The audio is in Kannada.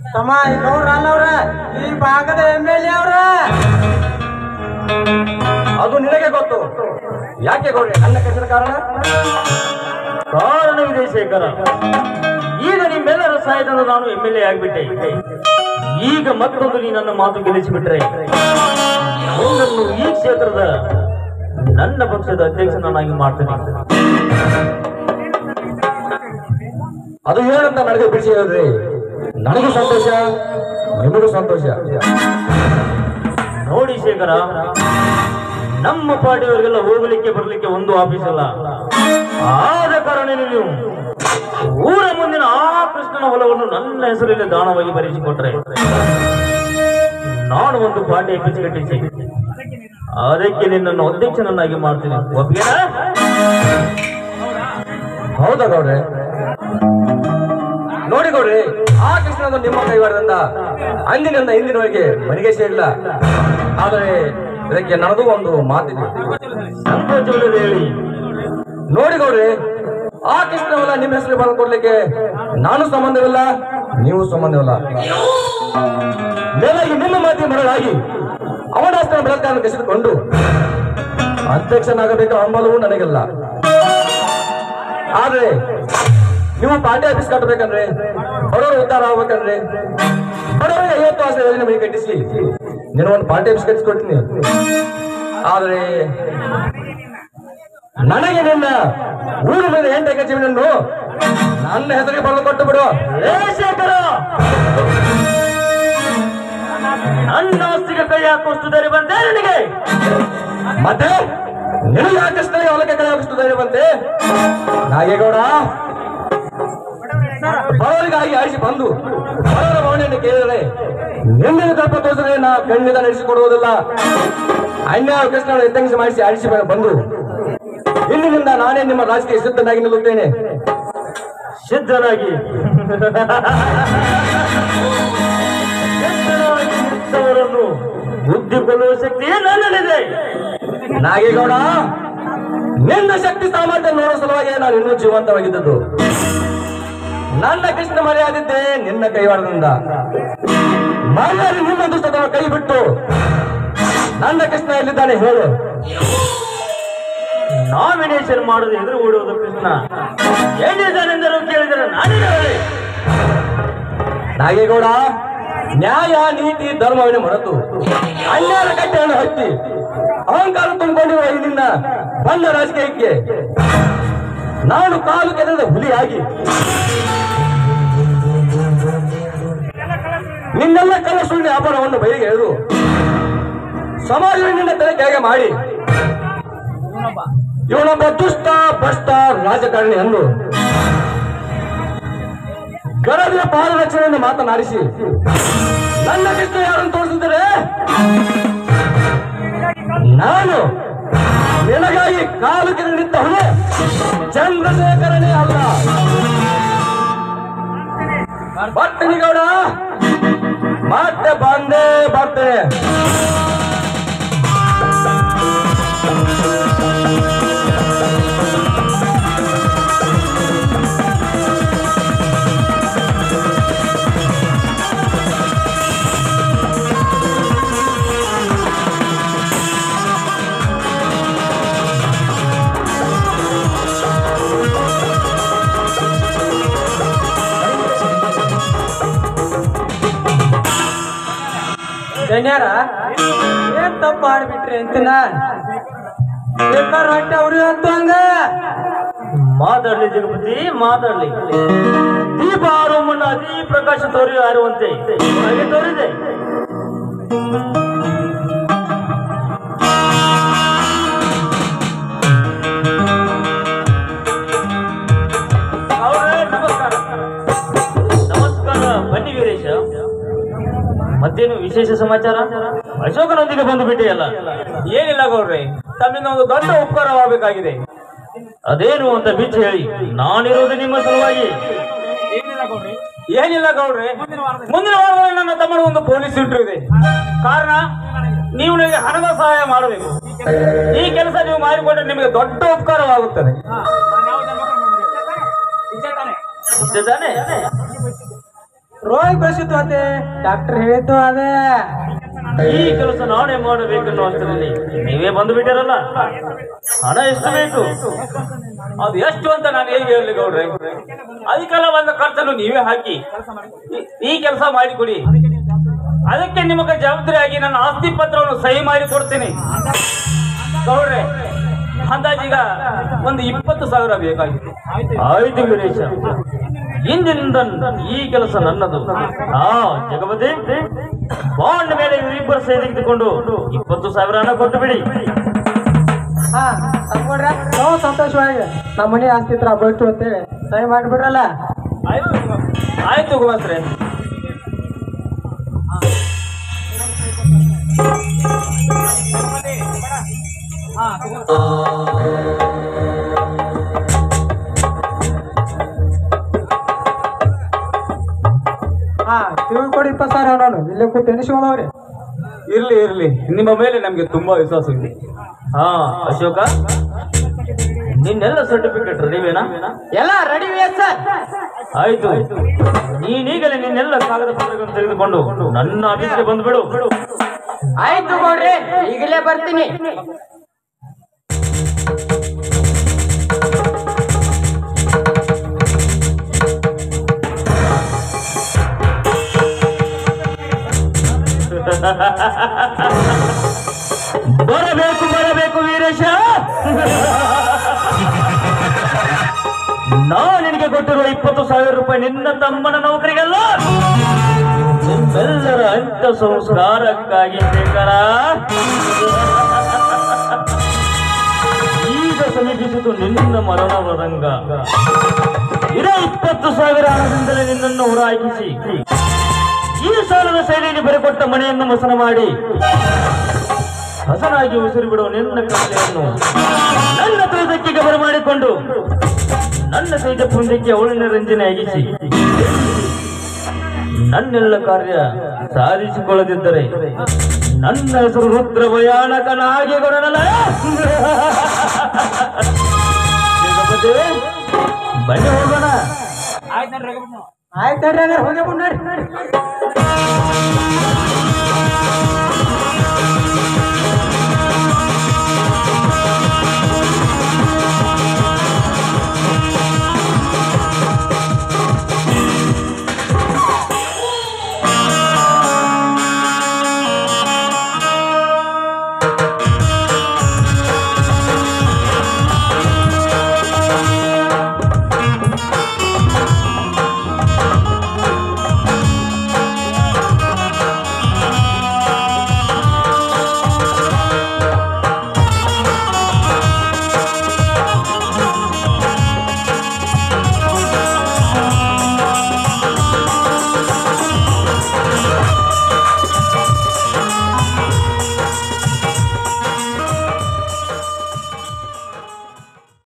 ತಮ್ಮ ಈ ಗೌಡ್ರ ಅಲ್ಲವ್ರ ಈ ಭಾಗದ ಎಮ್ ಎಲ್ ಎ ಅವ್ರ ಅದು ನಿನಗೆ ಗೊತ್ತು ಯಾಕೆ ಗೌರಿ ನನ್ನ ಕಷ್ಟದ ಕಾರಣ ಕಾರಣವಿದೆ ಶೇಖರ ಈಗ ನಿಮ್ಮೆಲ್ಲರ ಸಹಾಯದಿಂದ ನಾನು ಎಂ ಎಲ್ ಎ ಆಗಿಬಿಟ್ಟೆ ಈಗ ಮತ್ತೊಂದು ನೀ ನನ್ನ ಮಾತು ಗೆಲ್ಲಿಸಿಬಿಟ್ರೆ ನಿನ್ನನ್ನು ಈ ಕ್ಷೇತ್ರದ ನನ್ನ ಪಕ್ಷದ ಅಧ್ಯಕ್ಷನನ್ನಾಗಿ ಮಾಡ್ತೇನೆ ಅದು ಏನಂತ ನನಗೆ ಬಿಡಿಸಿ ಹೇಳ್ರಿ ನನಗೂ ಸಂತೋಷ ನಿಮಗೂ ಸಂತೋಷ ನೋಡಿ ಶೇಖರ ನಮ್ಮ ಪಾರ್ಟಿಯವರಿಗೆಲ್ಲ ಹೋಗಲಿಕ್ಕೆ ಬರಲಿಕ್ಕೆ ಒಂದು ಆಫೀಸ್ ಅಲ್ಲ ಆದ ಕಾರಣ ನೀವು ಊರ ಮುಂದಿನ ಆ ಕೃಷ್ಣನ ಹೊಲವನ್ನು ನನ್ನ ಹೆಸರಲ್ಲಿ ದಾನವಾಗಿ ಬರೆಸಿಕೊಟ್ರೆ ನಾನು ಒಂದು ಪಾರ್ಟಿ ಆಫೀಸ್ ಕಟ್ಟಿಸಿ ಅದಕ್ಕೆ ನಿನ್ನನ್ನು ಅಧ್ಯಕ್ಷನನ್ನಾಗಿ ಮಾಡ್ತೀನಿ ಒಪ್ಪಿಗೆನಾ ಹೌದಾ ಗೌಡ್ರೆ ನೋಡಿ ಗೌಡ್ರಿ ಆ ಕೃಷ್ಣನ ನಿಮ್ಮ ಕೈವಾರದಿಂದ ಅಂದಿನಿಂದ ಇಂದಿನವರೆಗೆ ಮನೆಗೆ ಸೇರಿಲ್ಲ ಆದರೆ ಇದಕ್ಕೆ ನನ್ನದು ಒಂದು ಮಾತಿದೆ ಸಂಕೋಚವಿಲ್ಲದೆ ಹೇಳಿ ನೋಡಿ ಗೌಡ್ರಿ ಆ ಕೃಷ್ಣವಲ್ಲ ನಿಮ್ಮ ಹೆಸರು ಬರೆದು ಕೊಡ್ಲಿಕ್ಕೆ ನಾನು ಸಂಬಂಧವಿಲ್ಲ ನೀವು ಸಂಬಂಧವಿಲ್ಲ ಮೇಲಾಗಿ ನಿಮ್ಮ ಮಾತಿಗೆ ಮರಳಾಗಿ ಅವನ ಆಸ್ತನ ಬೆಳಕನ್ನು ಕಸಿದುಕೊಂಡು ಅಧ್ಯಕ್ಷನಾಗಬೇಕು ಹಂಬಲವೂ ನನಗಿಲ್ಲ ಆದ್ರೆ ನೀವು ಪಾರ್ಟಿ ಆಫೀಸ್ ಕಟ್ಟಬೇಕಂದ್ರೆ ಬಡವರು ಉದ್ಧಾರ ಆಗ್ಬೇಕಂದ್ರೆ ಬಡವರಿಗೆ ಐವತ್ತು ಆಸೆ ಯೋಜನೆ ಮನೆ ಕಟ್ಟಿಸಿ ನೀನು ಒಂದು ಪಾರ್ಟಿ ಆಫೀಸ್ ಕಟ್ಟಿಸ್ಕೊಡ್ತೀನಿ ಆದ್ರೆ ನನಗೆ ನಿನ್ನ ಊರು ಮೇಲೆ ಎಂಟು ಎಕರೆ ಜಮೀನನ್ನು ನನ್ನ ಹೆಸರಿಗೆ ಬರೆದು ಕೊಟ್ಟು ಬಿಡು ಏ ಶೇಖರ ನನ್ನ ಆಸ್ತಿಗೆ ಕೈ ಹಾಕುವಷ್ಟು ಧೈರ್ಯ ಬಂದೆ ನಿನಗೆ ಮತ್ತೆ ನಿನಗೆ ಆಕರ್ಷಣೆ ಹೊಲಕ್ಕೆ ಕೈ ಹಾಕಿಸ್ತು ಧೈರ್ಯ ಬಂತೆ ನಾಗೇಗೌಡ ಬಡವರಿಗಾಗಿ ಆಡಿಸಿ ಬಂದು ಬಡವರ ಭಾವನೆಯನ್ನು ಕೇಳಿದರೆ ನಿನ್ನೆ ತಪ್ಪ ತೋರಿಸಿದ್ರೆ ನಾ ಖಂಡಿತ ನಡೆಸಿಕೊಡುವುದಿಲ್ಲ ಅನ್ಯಾಯ ಕೃಷ್ಣ ಎತ್ತಂಗಿಸಿ ಮಾಡಿಸಿ ಆಡಿಸಿ ಬಂದು ಇಂದಿನಿಂದ ನಾನೇ ನಿಮ್ಮ ರಾಜಕೀಯ ಸಿದ್ಧನಾಗಿ ನಿಲ್ಲುತ್ತೇನೆ ಸಿದ್ಧನಾಗಿ ಸಿದ್ಧನಾಗಿ ನಿಂತವರನ್ನು ಬುದ್ಧಿ ಕೊಲ್ಲುವ ಶಕ್ತಿ ನನ್ನಲ್ಲಿದೆ ನಾಗೇಗೌಡ ನಿನ್ನ ಶಕ್ತಿ ಸಾಮರ್ಥ್ಯ ನೋಡುವ ಸಲುವಾಗಿ ನಾನು ಇನ್ನೂ ಜೀವಂತವಾಗಿದ್ದದ್ದು ನನ್ನ ಕೃಷ್ಣ ಮರೆಯಾದಿದ್ದೆ ನಿನ್ನ ಕೈವಾಡದಿಂದ ಮರ್ಯಾದೆ ನಿನ್ನ ದುಷ್ಟತನ ಕೈ ಬಿಟ್ಟು ನನ್ನ ಕೃಷ್ಣ ಎಲ್ಲಿದ್ದಾನೆ ಹೇಳು ನಾಮಿನೇಷನ್ ಮಾಡದೆ ಎದುರು ಓಡುವುದು ಕೃಷ್ಣ ಎಲ್ಲಿದ್ದಾನೆಂದರು ಕೇಳಿದರೆ ನಾನೇನು ಹೇಳಿ ನಾಗೇಗೌಡ ನ್ಯಾಯ ನೀತಿ ಧರ್ಮವನ್ನು ಮರೆತು ಅನ್ಯಾಯ ಕಟ್ಟೆಯನ್ನು ಹತ್ತಿ ಅಹಂಕಾರ ತುಂಬಿಕೊಂಡಿರುವ ಈ ನಿನ್ನ ಬಂದ ರಾಜಕೀಯಕ್ಕೆ ನಾನು ಕಾಲು ಕೆದರದ ಹುಲಿಯಾಗಿ ನಿನ್ನೆಲ್ಲ ಕಲ್ಲ ಸುಳ್ಳು ವ್ಯಾಪಾರವನ್ನು ಬಯಲಿಗೆ ಎಳೆದು ಸಮಾಜವನ್ನು ನಿನ್ನ ತಲೆ ಕೆಳಗೆ ಮಾಡಿ ಇವನೊಬ್ಬ ದುಷ್ಟ ಭ್ರಷ್ಟ ರಾಜಕಾರಣಿ ಎಂದು ಗರಡಿಯ ಪಾದರಕ್ಷಣೆಯನ್ನು ಮಾತನಾಡಿಸಿ ನನ್ನ ಕೃಷ್ಣ ಯಾರನ್ನು ತೋರಿಸಿದರೆ ನಾನು ನಿನಗಾಗಿ ಕಾಲು ಕೆಳಗಿದ್ದವನು ಚಂದ್ರಶೇಖರನೇ ಅಲ್ಲ ಬರ್ತೀನಿ ಗೌಡ ಮತ್ತೆ ಬಂದೇ ಬರ್ತೇನೆ ಧನ್ಯಾರ ಏನ್ ತಪ್ಪು ಆಡ್ಬಿಟ್ರಿ ಅಂತಿನ ಬೇಕಾರ್ ಹೊಟ್ಟೆ ಅವ್ರಿ ಅಂತ ಹಂಗ ಮಾತಾಡ್ಲಿ ಜಗಪತಿ ಮಾತಾಡ್ಲಿ ದೀಪ ಆರೋ ಮುನ್ನ ಅತಿ ಪ್ರಕಾಶ ತೋರಿ ಆರುವಂತೆ ಹಾಗೆ ತೋರಿದೆ ಅವ್ರೇ ನಮಸ್ಕಾರ ನಮಸ್ಕಾರ ಬನ್ನಿ ವೀರೇಶ ಮತ್ತೇನು ವಿಶೇಷ ಸಮಾಚಾರ ಅಶೋಕನೊಂದಿಗೆ ಬಂದು ಬಿಟ್ಟಿಯಲ್ಲ ಏನಿಲ್ಲ ಗೌಡ್ರಿ ತಮ್ಮಿಂದ ಒಂದು ದೊಡ್ಡ ಉಪಕಾರವಾಗಬೇಕಾಗಿದೆ ಅದೇನು ಅಂತ ಬಿಚ್ಚಿ ಹೇಳಿ ನಾನಿರೋದು ನಿಮ್ಮ ಸಲುವಾಗಿ ಏನಿಲ್ಲ ಗೌಡ್ರಿ ಮುಂದಿನ ವಾರದಲ್ಲಿ ನನ್ನ ತಮ್ಮನ ಒಂದು ಪೊಲೀಸ್ ಇಂಟ್ರ್ಯೂ ಇದೆ ಕಾರಣ ನೀವು ನನಗೆ ಹಣದ ಸಹಾಯ ಮಾಡಬೇಕು ಈ ಕೆಲಸ ನೀವು ಮಾಡಿಕೊಂಡ್ರೆ ನಿಮಗೆ ದೊಡ್ಡ ಉಪಕಾರವಾಗುತ್ತದೆ ಇಷ್ಟೇ ತಾನೇ ರೋಗ ಬೆಳೆಸಿತ್ತು ಅಂತೆ ಡಾಕ್ಟರ್ ಹೇಳಿದ್ದು ಅದೇ ಈ ಕೆಲಸ ನಾನೇ ಮಾಡಬೇಕನ್ನೋ ಅಷ್ಟರಲ್ಲಿ ನೀವೇ ಬಂದು ಬಿಟ್ಟಿರಲ್ಲ ಹಣ ಎಷ್ಟು ಬೇಕು ಅದು ಎಷ್ಟು ಅಂತ ನಾನು ಹೇಗೆ ಹೇಳಲಿ ಗೌಡ್ರೆ ಅದಕ್ಕೆಲ್ಲ ಒಂದು ಖರ್ಚನ್ನು ನೀವೇ ಹಾಕಿ ಈ- ಈ ಕೆಲಸ ಮಾಡಿಕೊಡಿ ಅದಕ್ಕೆ ನಿಮಗೆ ಜವಾಬ್ದಾರಿಯಾಗಿ ನನ್ನ ಆಸ್ತಿ ಪತ್ರವನ್ನು ಸಹಿ ಮಾಡಿ ಕೊಡ್ತೇನೆ ಗೌಡ್ರೆ ಅಂದಾಜೀಗ ಒಂದು ಇಪ್ಪತ್ತು ಸಾವಿರ ಬೇಕಾಗಿತ್ತು ಆಯ್ತು ವೀರೇಶ ಇಂದಿನಿಂದ ಈ ಕೆಲಸ ನನ್ನದು ಹಾ ಜಗಪತಿ ಬಾಂಡ್ ಮೇಲೆ ಇಬ್ಬರು ಸಹಿ ತೆಗೆದುಕೊಂಡು ಇಪ್ಪತ್ತು ಸಾವಿರ ಹಣ ಕೊಟ್ಟು ಬಿಡಿ ಹಾ ತಗೊಂಡ್ರೆ ನಾವು ಸಂತೋಷವಾಗಿ ನಮ್ಮ ಮನೆ ಆಸ್ತಿ ಹತ್ರ ಬೈತು ಅಂತೇಳಿ ಸಹಿ ಮಾಡಿಬಿಡ್ರಲ್ಲ ಆಯ್ತು ಗುಮಾಸ್ರೆ ಹಾ ತಿಳಿ ಕೊಡಿ ಇಪ್ಪತ್ತು ಸಾವಿರ ನಾನು ಇಲ್ಲೇ ಕೂತು ಎಣಿಸ್ಕೊಂಡವ್ರಿ ಇರ್ಲಿ ಇರ್ಲಿ ನಿಮ್ಮ ಮೇಲೆ ನಮ್ಗೆ ತುಂಬಾ ವಿಶ್ವಾಸ ಇದೆ ಹಾ ಅಶೋಕ ನಿನ್ನೆಲ್ಲ ಸರ್ಟಿಫಿಕೇಟ್ ರೆಡಿವೇನಾ ಎಲ್ಲ ರೆಡಿ ಸರ್ ಆಯ್ತು ನೀನೀಗಲೇ ನಿನ್ನೆಲ್ಲ ಕಾಗದ ಪತ್ರಗಳನ್ನು ತೆಗೆದುಕೊಂಡು ನನ್ನ ಆಫೀಸ್ಗೆ ಬಂದ್ಬಿಡು ಆಯ್ತು ಗೌಡ್ರಿ ಈಗಲೇ ಬರ್ತೀನಿ ಬರಬೇಕು ಬರಬೇಕು ವೀರೇಶ ನಾನು ನಿನಗೆ ಕೊಟ್ಟಿರುವ ಇಪ್ಪತ್ತು ಸಾವಿರ ರೂಪಾಯಿ ನಿನ್ನ ತಮ್ಮನ ನೌಕರಿಗಲ್ಲ ನಿಮ್ಮೆಲ್ಲರ ಅಂತ್ಯ ಸಂಸ್ಕಾರಕ್ಕಾಗಿ ಬೇಕರ ಈಗ ಸಮೀಪಿಸಿತು ನಿನ್ನ ಮರಣ ವರಂಗ ಇರೋ ಇಪ್ಪತ್ತು ಸಾವಿರ ಹಣದಿಂದಲೇ ನಿನ್ನನ್ನು ಹೊರಹಾಕಿಸಿ ಈ ಸಾಲದ ಶೈಲಿಯಲ್ಲಿ ಬರೆಕೊಟ್ಟ ಮನೆಯನ್ನು ಮಸನ ಮಾಡಿ ಹಸನಾಗಿ ಉಸಿರು ಬಿಡುವ ನಿನ್ನ ಕಲೆಯನ್ನು ನನ್ನ ತೋಟಕ್ಕೆ ಬರಮಾಡಿಕೊಂಡು ನನ್ನ ತೇಜ ಪುಂಜಕ್ಕೆ ಅವಳಿನ ರಂಜನೆ ಅಗಿಸಿ ನನ್ನೆಲ್ಲ ಕಾರ್ಯ ಸಾಧಿಸಿಕೊಳ್ಳದಿದ್ದರೆ ನನ್ನ ಹೆಸರು ರುದ್ರ ಭಯಾನಕನಾಗಿ ಕೊಡನಲ್ಲ ಜಗಪತಿ, ಬನ್ನಿ ಹೋಗೋಣ ಆಯ್ತು ನಡ್ರಿ ಹೋಗಿ ಬಿಡ್ ನಡ್ರಿ